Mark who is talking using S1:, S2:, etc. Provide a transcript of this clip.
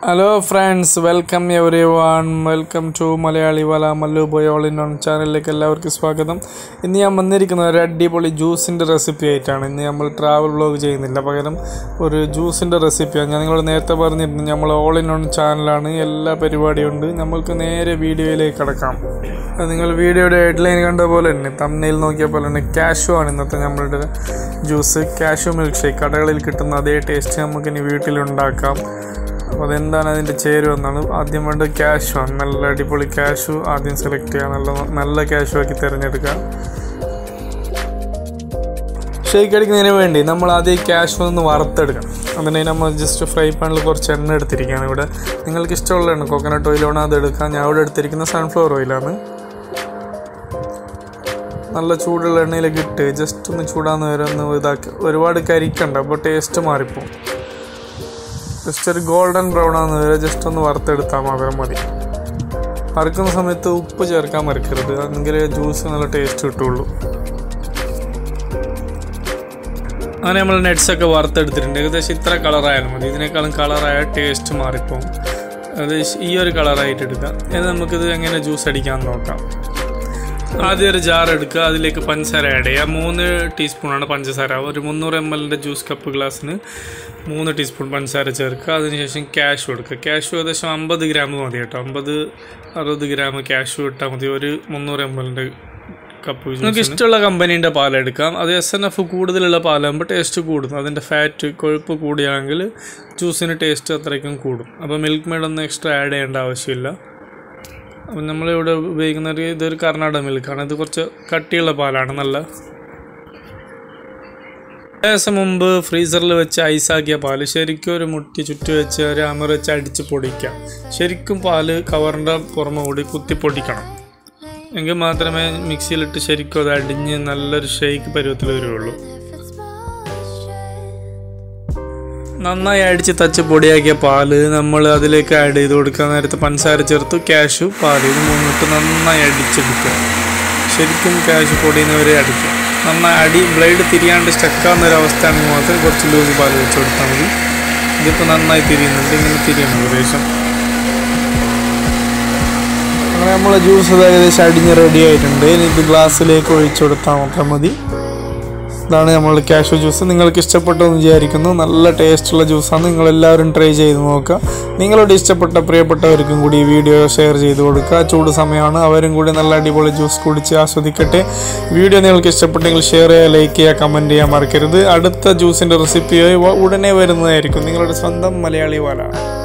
S1: hello friends welcome everyone welcome to Malayali വല Mallu boy all in one ചാനലിലേക്ക് എല്ലാവർക്കും സ്വാഗതം ഇന്ന് ഞാൻ വന്നിരിക്കുന്നത് ഒരു അടിപൊളി ജ്യൂസിൻ്റെ റെസിപ്പി ആയിട്ടാണ് ഇന്ന് നമ്മൾ ട്രാവൽ വ്ളോഗ് ചെയ്യുന്നില്ല പകരം ഒരു ജ്യൂസിൻ്റെ റെസിപ്പിയാണ് ഞാൻ നിങ്ങളോട് നേരത്തെ പറഞ്ഞിരുന്നു നമ്മൾ ഓൾ ഇൻ ഓൺ ചാനലാണ് എല്ലാ പരിപാടിയും ഉണ്ട് നമ്മൾക്ക് നേരെ വീഡിയോയിലേക്ക് കടക്കാം അത് നിങ്ങൾ വീഡിയോയുടെ ഹെഡ്ലൈൻ കണ്ട പോലെ തന്നെ തമ്മനയിൽ നോക്കിയ പോലെ തന്നെ കാഷു ആണ് ഇന്നത്തെ നമ്മളുടെ ജ്യൂസ് കാഷു മിൽക്ക് ഷേക്ക് കടകളിൽ കിട്ടുന്ന അതേ ടേസ്റ്റ് നമുക്കിനി വീട്ടിലുണ്ടാക്കാം അപ്പോൾ അതെന്താണ് അതിൻ്റെ ചേരുവെന്നാണ് ആദ്യം വേണ്ടത് ക്യാഷു ആണ് നല്ല അടിപൊളി ക്യാഷു ആദ്യം സെലക്ട് ചെയ്യുക നല്ല നല്ല ക്യാഷു ആക്കി തിരഞ്ഞെടുക്കുക ഷേക്ക് അടിക്കുന്നതിന് വേണ്ടി നമ്മൾ ആദ്യം ക്യാഷ് ഒന്ന് വറുത്തെടുക്കണം അതിന് നമ്മൾ ജസ്റ്റ് ഫ്രൈ പാനിൽ കുറച്ച് എണ്ണ എടുത്തിരിക്കുകയാണ് ഇവിടെ നിങ്ങൾക്ക് ഇഷ്ടമുള്ള എണ്ണ കോക്കനട്ട് ഓയിലാണ് അത് എടുക്കാം ഞാൻ ഇവിടെ എടുത്തിരിക്കുന്ന സൺഫ്ലവർ ഓയിലാണ് നല്ല ചൂടുള്ള എണ്ണയിലേക്ക് ഇട്ട് ജസ്റ്റ് ഒന്ന് ചൂടാന്ന് വരെ ഒന്ന് ഇതാക്കി ഒരുപാട് കരിക്കണ്ട അപ്പോൾ ടേസ്റ്റ് മാറിപ്പോവും ജസ്റ്റ് ഒരു ഗോൾഡൻ ബ്രൗൺ ആകുന്ന വരെ ജസ്റ്റ് ഒന്ന് വറുത്തെടുത്താൽ മാത്രം മതി വറുക്കുന്ന സമയത്ത് ഉപ്പ് ചേർക്കാൻ മറക്കരുത് എങ്കിലേ ജ്യൂസ് നല്ല ടേസ്റ്റ് കിട്ടുള്ളൂ അങ്ങനെ നമ്മൾ നട്ട്സൊക്കെ വറുത്തെടുത്തിട്ടുണ്ട് ഏകദേശം ഇത്ര കളറായാലും മതി ഇതിനേക്കാളും കളറായ ടേസ്റ്റ് മാറിപ്പോവും ഏകദേശം ഈ ഒരു കളറായിട്ട് എടുക്കാം ഇത് നമുക്കിത് എങ്ങനെ ജ്യൂസ് അടിക്കാമെന്ന് നോക്കാം ആദ്യം ഒരു ജാർ എടുക്കുക അതിലേക്ക് പഞ്ചസാര ആഡ് ചെയ്യുക മൂന്ന് ടീസ്പൂണാണ് പഞ്ചസാര ഒരു മുന്നൂറ് എം എല്ലിൻ്റെ ജ്യൂസ് കപ്പ് ഗ്ലാസ്സിന് മൂന്ന് ടീസ്പൂൺ പഞ്ചസാര ചേർക്കുക അതിനുശേഷം ക്യാഷ് കൊടുക്കുക ക്യാഷ് ഏകദേശം അമ്പത് ഗ്രാം മതി കേട്ടോ അമ്പത് അറുപത് ഗ്രാം ക്യാഷ് ഇട്ടാൽ മതി ഒരു മുന്നൂറ് എം എല്ലിൻ്റെ കപ്പ് നിങ്ങൾക്ക് ഇഷ്ടമുള്ള കമ്പനീൻ്റെ പാലെടുക്കാം അത് എസ് എൻ എഫ് കൂടുതലുള്ള പാലാകുമ്പോൾ ടേസ്റ്റ് കൂടും അതിൻ്റെ ഫാറ്റ് കൊഴുപ്പ് കൂടിയാണെങ്കിൽ ജ്യൂസിന് ടേസ്റ്റ് അത്രയ്ക്കും കൂടും അപ്പോൾ മിൽക്ക് മെയ്ഡൊന്നും എക്സ്ട്രാ ആഡ് ചെയ്യേണ്ട ആവശ്യമില്ല അപ്പം നമ്മളിവിടെ ഉപയോഗിക്കുന്ന ഒരു ഇതൊരു കർണാടക മിൽക്കാണ് ഇത് കുറച്ച് കട്ടിയുള്ള പാലാണ് നല്ല ദിവസം മുമ്പ് ഫ്രീസറിൽ വെച്ച് ഐസാക്കിയ പാല് ശരിക്കും ഒരു മുട്ടി ചുറ്റി വെച്ച് ഒരു അമർ വെച്ച് അടിച്ച് പൊടിക്കാം ശരിക്കും പാല് കവറിൻ്റെ പുറമെ കൂടി കുത്തി പൊടിക്കണം എങ്കിൽ മാത്രമേ മിക്സിയിലിട്ട് ശരിക്കും അത് അടിഞ്ഞ് നല്ലൊരു ഷേക്ക് പരുവത്തിൽ വരുള്ളൂ നന്നായി അടിച്ച് തച്ച് പൊടിയാക്കിയ പാല് നമ്മൾ അതിലേക്ക് ആഡ് ചെയ്ത് കൊടുക്കാൻ നേരത്ത് പഞ്ചസാര ചേർത്ത് ക്യാഷു പാല് ഇത് മൂന്നിട്ട് നന്നായി അടിച്ചെടുക്കുക ശരിക്കും ക്യാഷ് പൊടിയുന്നവരെ അടിക്കുക നന്നായി അടി ബ്ലേഡ് തിരിയാണ്ട് സ്റ്റക്കാവുന്ന ഒരു അവസ്ഥയാണെങ്കിൽ മാത്രം കുറച്ച് ലൂസ് പാല് വെച്ച് കൊടുത്താൽ മതി ഇതിപ്പോൾ നന്നായി തിരിയുന്നുണ്ട് ഇങ്ങനെ തിരിയണം ഏകദേശം അങ്ങനെ നമ്മളെ ജ്യൂസ് ഏകദേശം അടിഞ്ഞ് റെഡി ആയിട്ടുണ്ട് ഇനി ഇത് ഗ്ലാസ്സിലേക്ക് ഒഴിച്ചു കൊടുത്താൽ മാത്രം മതി ഇതാണ് നമ്മൾ കാഷ്യൂ ജ്യൂസ് നിങ്ങൾക്ക് ഇഷ്ടപ്പെട്ടെന്ന് വിചാരിക്കുന്നു നല്ല ടേസ്റ്റുള്ള ജ്യൂസാണ് നിങ്ങൾ എല്ലാവരും ട്രൈ ചെയ്ത് നോക്കുക നിങ്ങളുടെ ഇഷ്ടപ്പെട്ട പ്രിയപ്പെട്ടവർക്കും കൂടി ഈ വീഡിയോ ഷെയർ ചെയ്ത് കൊടുക്കുക ചൂട് സമയമാണ് അവരും കൂടി നല്ല അടിപൊളി ജ്യൂസ് കുടിച്ച് ആസ്വദിക്കട്ടെ വീഡിയോ നിങ്ങൾക്ക് ഇഷ്ടപ്പെട്ടെങ്കിൽ ഷെയർ ചെയ്യുക ലൈക്ക് ചെയ്യുക കമൻറ്റ് ചെയ്യാൻ മറക്കരുത് അടുത്ത ജ്യൂസിൻ്റെ റെസിപ്പിയായി ഉടനെ വരുന്നതായിരിക്കും നിങ്ങളുടെ സ്വന്തം മലയാളി വാല